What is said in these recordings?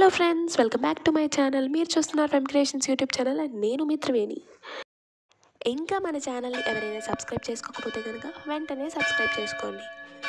hello friends welcome back to my channel మీరు చూస్తున్నారు Fem Creations YouTube channel and నేను మీ త్రివేణి ఇంకా మన ఛానల్ని ఎవరైనా సబ్స్క్రైబ్ చేసుకోకపోతే కనుక వెంటనే సబ్స్క్రైబ్ చేసుకోండి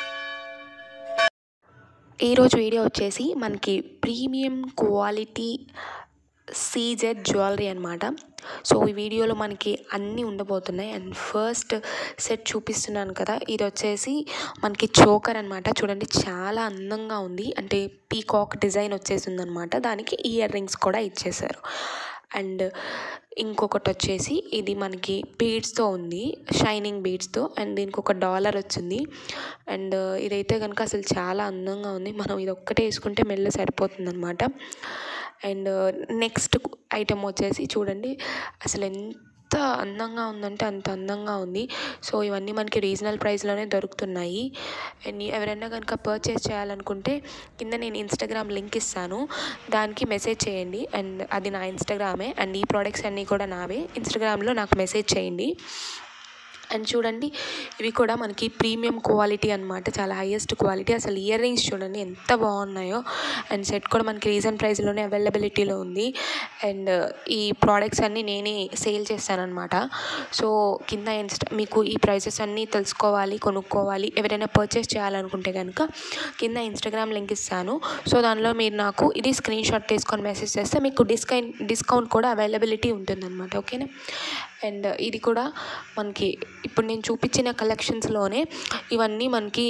ఈరోజు వీడియో వచ్చేసి మనకి ప్రీమియం క్వాలిటీ సీజెడ్ జ్యువెలరీ అనమాట సో ఈ వీడియోలో మనకి అన్నీ ఉండబోతున్నాయి అండ్ ఫస్ట్ సెట్ చూపిస్తున్నాను కదా ఇది వచ్చేసి మనకి చోకర్ అనమాట చూడండి చాలా అందంగా ఉంది అంటే పీకాక్ డిజైన్ వచ్చేసింది అనమాట దానికి ఇయర్ రింగ్స్ కూడా ఇచ్చేసారు అండ్ ఇంకొకటి వచ్చేసి ఇది మనకి బీడ్స్తో ఉంది షైనింగ్ బీడ్స్తో అండ్ దీనికి ఒక డాలర్ వచ్చింది అండ్ ఇదైతే కనుక అసలు చాలా అందంగా ఉంది మనం ఇది ఒక్కటే వేసుకుంటే మెల్ల సరిపోతుంది అనమాట అండ్ నెక్స్ట్ ఐటమ్ వచ్చేసి చూడండి అసలు ఎంత అందంగా ఉందంటే అంత అందంగా ఉంది సో ఇవన్నీ మనకి రీజనల్ ప్రైస్లోనే దొరుకుతున్నాయి అండ్ ఎవరైనా కనుక పర్చేస్ చేయాలనుకుంటే కింద నేను ఇన్స్టాగ్రామ్ లింక్ ఇస్తాను దానికి మెసేజ్ చేయండి అండ్ అది నా ఇన్స్టాగ్రామే అండ్ ఈ ప్రోడక్ట్స్ అన్నీ కూడా నావే ఇన్స్టాగ్రామ్లో నాకు మెసేజ్ చేయండి అండ్ చూడండి ఇవి కూడా మనకి ప్రీమియం క్వాలిటీ అనమాట చాలా హైయెస్ట్ క్వాలిటీ అసలు ఇయర్ రింగ్స్ చూడండి ఎంత బాగున్నాయో అండ్ సెట్ కూడా మనకి రీజన్ ప్రైస్లోనే అవైలబిలిటీలో ఉంది అండ్ ఈ ప్రోడక్ట్స్ అన్నీ నేనే సేల్ చేస్తానన్నమాట సో కింద ఇన్స్టా మీకు ఈ ప్రైసెస్ అన్నీ తెలుసుకోవాలి కొనుక్కోవాలి ఎవరైనా పర్చేస్ చేయాలనుకుంటే కనుక కింద ఇన్స్టాగ్రామ్ లింక్ ఇస్తాను సో దానిలో మీరు నాకు ఇది స్క్రీన్ షాట్ తీసుకొని మెసేజ్ చేస్తే మీకు డిస్కౌంట్ డిస్కౌంట్ కూడా అవైలబిలిటీ ఉంటుందన్నమాట ఓకేనా అండ్ ఇది కూడా మనకి ఇప్పుడు నేను చూపించిన కలెక్షన్స్లోనే ఇవన్నీ మనకి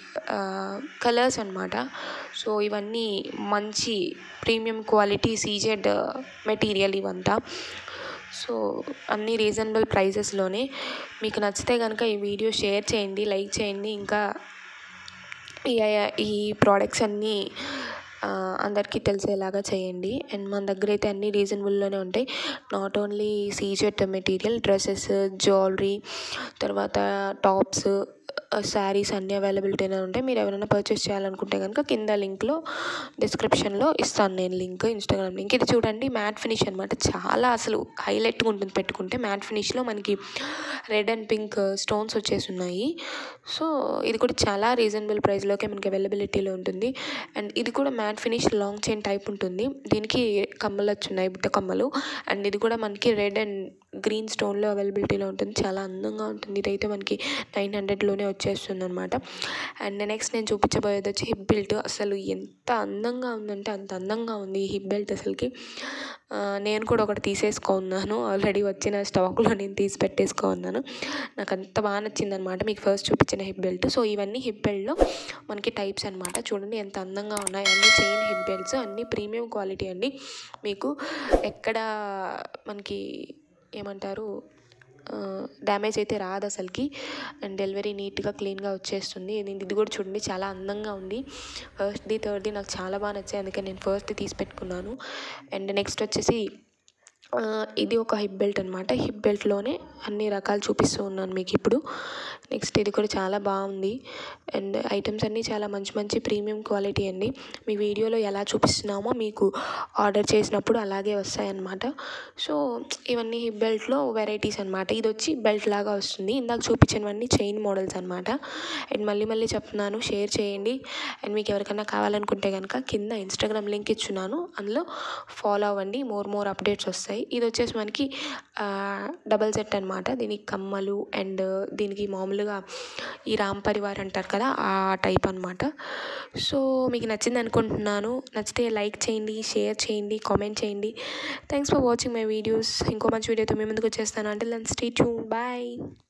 కలర్స్ అనమాట సో ఇవన్నీ మంచి ప్రీమియం క్వాలిటీ సీజెడ్ మెటీరియల్ ఇవంతా సో అన్ని రీజనబుల్ ప్రైసెస్లోనే మీకు నచ్చితే కనుక ఈ వీడియో షేర్ చేయండి లైక్ చేయండి ఇంకా ఈ ఈ ప్రోడక్ట్స్ అన్నీ అందరికీ తెలిసేలాగా చేయండి అండ్ మన దగ్గర అయితే అన్ని రీజనబుల్లోనే ఉంటాయి not only CZ material dresses jewellery తర్వాత టాప్స్ శారీస్ అన్నీ అవైలబిలిటీనే ఉంటాయి మీరు ఎవరైనా పర్చేస్ చేయాలనుకుంటే కనుక కింద లింక్లో డిస్క్రిప్షన్లో ఇస్తాను నేను లింక్ ఇన్స్టాగ్రామ్ లింక్ ఇది చూడండి మ్యాట్ ఫినిష్ అనమాట చాలా అసలు హైలైట్గా ఉంటుంది పెట్టుకుంటే మ్యాట్ ఫినిష్లో మనకి రెడ్ అండ్ పింక్ స్టోన్స్ వచ్చేసి ఉన్నాయి సో ఇది కూడా చాలా రీజనబుల్ ప్రైస్లోకే మనకి అవైలబిలిటీలో ఉంటుంది అండ్ ఇది కూడా matte finish long chain type ఉంటుంది దీనికి కమ్మలు వచ్చున్నాయి బుట్ట కమ్మలు అండ్ ఇది కూడా మనకి రెడ్ అండ్ గ్రీన్ స్టోన్లో అవైలబిలిటీలో ఉంటుంది చాలా అందంగా ఉంటుంది ఇదైతే మనకి నైన్ హండ్రెడ్లోనే వచ్చేస్తుంది అనమాట అండ్ నెక్స్ట్ నేను చూపించబోయేది వచ్చి హిప్ బెల్ట్ అసలు ఎంత అందంగా ఉందంటే అంత అందంగా ఉంది ఈ హిప్ బెల్ట్ అసలుకి నేను కూడా ఒకటి తీసేసుకున్నాను ఆల్రెడీ వచ్చిన స్టాక్లో నేను తీసి పెట్టేసుకున్నాను నాకు అంత బాగా నచ్చింది అనమాట మీకు ఫస్ట్ చూపించిన హిప్ బెల్ట్ సో ఇవన్నీ హిప్ బెల్ట్లో మనకి టైప్స్ అనమాట చూడండి ఎంత అందంగా ఉన్నాయి అన్ని చైన్ హిప్ బెల్ట్స్ అన్ని ప్రీమియం క్వాలిటీ అండి మీకు ఎక్కడ మనకి ఏమంటారు డ్యామేజ్ అయితే రాదు అసలుకి అండ్ డెలివరీ నీట్గా క్లీన్గా వచ్చేస్తుంది ఇది ఇది కూడా చూడండి చాలా అందంగా ఉంది ఫస్ట్ది థర్డ్ది నాకు చాలా బాగా నచ్చాయి అందుకే నేను ఫస్ట్ తీసి పెట్టుకున్నాను అండ్ నెక్స్ట్ వచ్చేసి ఇది ఒక హిప్ బెల్ట్ అనమాట హిప్ బెల్ట్లోనే అన్ని రకాలు చూపిస్తూ ఉన్నాను మీకు ఇప్పుడు నెక్స్ట్ ఇది కూడా చాలా బాగుంది అండ్ ఐటమ్స్ అన్నీ చాలా మంచి మంచి ప్రీమియం క్వాలిటీ అండి మీ వీడియోలో ఎలా చూపిస్తున్నామో మీకు ఆర్డర్ చేసినప్పుడు అలాగే వస్తాయన్నమాట సో ఇవన్నీ హిప్ బెల్ట్లో వెరైటీస్ అనమాట ఇది వచ్చి బెల్ట్ లాగా వస్తుంది ఇందాక చూపించినవన్నీ చైన్ మోడల్స్ అనమాట అండ్ మళ్ళీ మళ్ళీ చెప్తున్నాను షేర్ చేయండి అండ్ మీకు ఎవరికైనా కావాలనుకుంటే కనుక కింద ఇన్స్టాగ్రామ్ లింక్ ఇచ్చున్నాను అందులో ఫాలో అవ్వండి మోర్ మోర్ అప్డేట్స్ వస్తాయి ఇది వచ్చేసి మనకి డబల్ సెట్ అనమాట దీనికి కమ్మలు అండ్ దీనికి మామూలుగా ఈ రామ్ పరివార్ అంటారు కదా ఆ టైప్ అనమాట సో మీకు నచ్చింది అనుకుంటున్నాను నచ్చితే లైక్ చేయండి షేర్ చేయండి కామెంట్ చేయండి thanks for watching my videos ఇంకో మంచి వీడియోతో మీ ముందుకు వచ్చేస్తాను అంటే లెన్ స్టే ట్యూన్ బాయ్